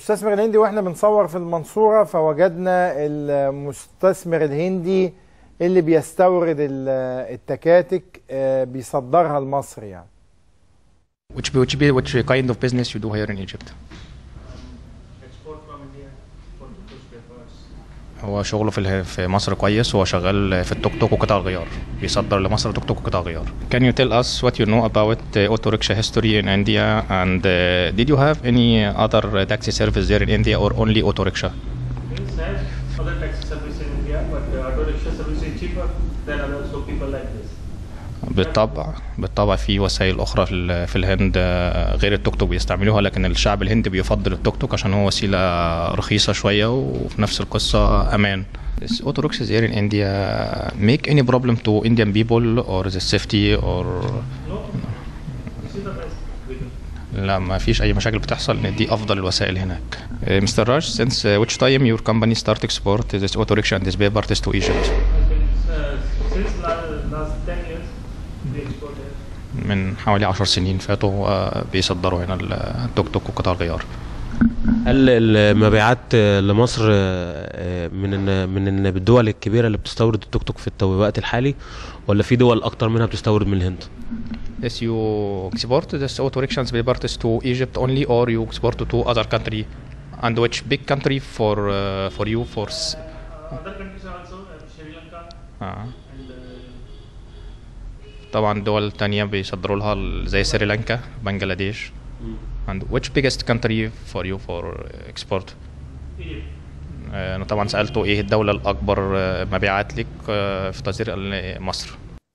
المستثمر الهندي واحنا بنصور في المنصورة فوجدنا المستثمر الهندي اللي بيستورد ال- التكاتك آه، بيصدرها لمصر يعني Which which be which kind of business you do here in Egypt? export from India for push papers. هو شغله في اله- في مصر كويس هو شغال في التوك توك وقطع غيار بيصدر لمصر توك توك وقطع غيار Can you tell us what you know about uh, auto rickshaw history in India and uh, did you have any other uh, taxi service there in India or only auto rickshaw? Means has other taxi service in India, but the auto rickshaw service is cheaper than others, so people like this. بالطبع بالطبع في وسائل اخرى في ال- في الهند آه، غير التوك توك بيستعملوها لكن الشعب الهندي بيفضل التوك توك عشان هو وسيله رخيصه شويه وفي نفس القصه امان This auto rickshaws here in India make any problem to Indian people or the safety or No, this is the best we do. لا ما فيش اي مشاكل بتحصل ان دي افضل الوسائل هناك مستر راج since uh, which time your company start export this auto rickshaw and this paper test to Egypt Since, uh, since la- last 10 years, we export here. من حوالي عشر سنين فاتوا آه، بيصدروا هنا التوك توك وقطع الغيار هل المبيعات لمصر من ال- من الدول الكبيره اللي بتستورد التوك توك في الوقت الحالي ولا في دول اكتر منها بتستورد من الهند؟ Yes, you export this auto rickshaws paper test to Egypt only, or you export to two other country, and which big country for uh, for you for s- Uh, other countries also, uh, Sri Lanka آه. and uh, طبعا دول تانية بيصدروا لها ال- زي سريلانكا بنجلاديش and which biggest country for you for export Egypt. آه، انا طبعا سألته ايه الدولة الأكبر آه، مبيعات لك آه، في تصدير ال- مصر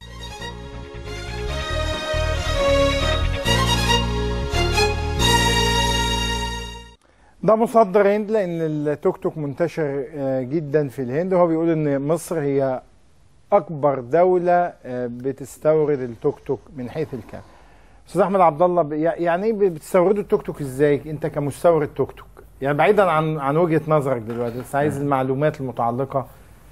ده مصدر هند لان التوك توك منتشر آه، جدا في الهند وهو بيقول ان مصر هي اكبر دولة آه، بتستورد التوك توك من حيث الكم استاذ احمد عبد الله ب- يع- يعني ايه بتستوردوا التوك توك ازاي انت كمستورد توك توك يعني بعيدا عن عن وجهة نظرك دلوقتي بس عايز المعلومات المتعلقة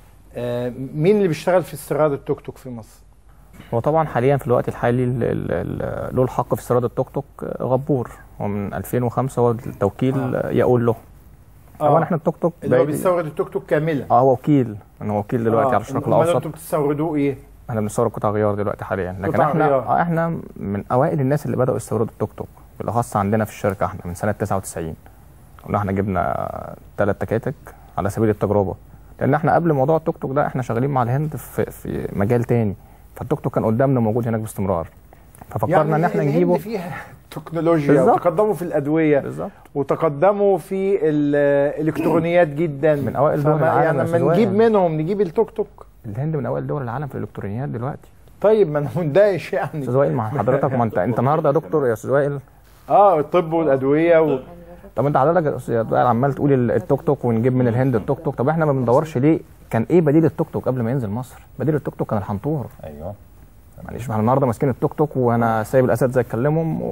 آه، مين اللي بيشتغل في استيراد التوك توك في مصر هو طبعا حاليا في الوقت الحالي ال- ال- ال- له الحق في استيراد التوك توك غبور هو من 2005 هو التوكيل يقول له طبعا احنا التوك توك اللي هو بعيد- بيستورد التوك توك كاملا اه هو وكيل انا وكيل دلوقتي على الشرق أمال الاوسط انتوا بتستوردوه ايه؟ احنا بنستورد قطع غيار دلوقتي حاليا لكن قطع احنا غيار. اه احنا من اوائل الناس اللي بداوا يستوردوا التوك توك بالاخص عندنا في الشركه احنا من سنه 99 قلنا احنا جبنا ثلاث تكاتك على سبيل التجربه لان احنا قبل موضوع التوك توك ده احنا شغالين مع الهند في في مجال تاني فالتوك توك كان قدامنا موجود هناك باستمرار ففكرنا ان احنا الهند نجيبه فيها تكنولوجيا بالظبط. وتقدموا في الادويه بالظبط وتقدموا في الالكترونيات جدا من أوائل دول فما- العالم يعني يا لما أستاذ نجيب وائل. منهم نجيب التوك توك الهند من اوائل دول العالم في الالكترونيات دلوقتي طيب ما انا مندهش يعني استاذ وائل مع حضرتك ما انت انت النهارده يا دكتور يا استاذ وائل اه الطب والادويه و... طب انت حضرتك يا استاذ وائل عمال تقول ال- التوك توك ونجيب من الهند التوك توك طب احنا ما بندورش ليه كان ايه بديل التوك توك قبل ما ينزل مصر بديل التوك توك كان الحنطور ايوه معلش ما احنا النهارده ماسكين التوك توك وانا سايب الاساتذه يتكلمهم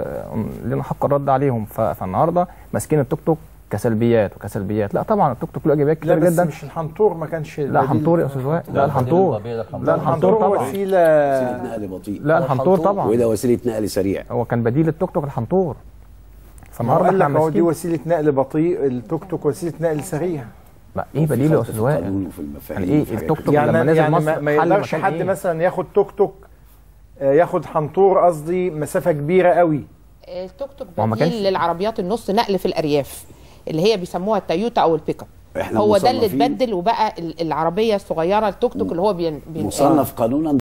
ولنا حق الرد عليهم ف- فالنهارده ماسكين التوك توك كسلبيات وكسلبيات لا طبعا التوك توك له ايجابيات لا كتير بس جدا مش الحنطور ما كانش لا البديل. حنطور يا استاذ وائل لا الحنطور لا الحنطور الحنطور طبعا وسيله وسيله نقل بطيء لا الحنطور طبعا وده وسيله نقل سريع هو كان بديل التوك توك الحنطور ما هو فالنهارده قال احنا لك هو دي ماسكين وسيله نقل بطيء التوك توك وسيله نقل سريع لا ايه بديله يا استاذ وائل القانون وفي المفاهيم يعني ايه وفي حاجات التوك توك كتير. لما يعني نزل يعني مصر ما, ما حل يقدرش مكان حد إيه؟ مثلا ياخد توك توك آه، ياخد حنطور قصدي مسافه كبيره قوي التوك توك ما هو ما كانش- بديل للعربيات النص نقل في الارياف اللي هي بيسموها التويوتا او البيك اب احنا هو ده اللي مصنفين- اتبدل وبقى ال- العربيه الصغيره التوك توك اللي هو بين بين مصنف قانونا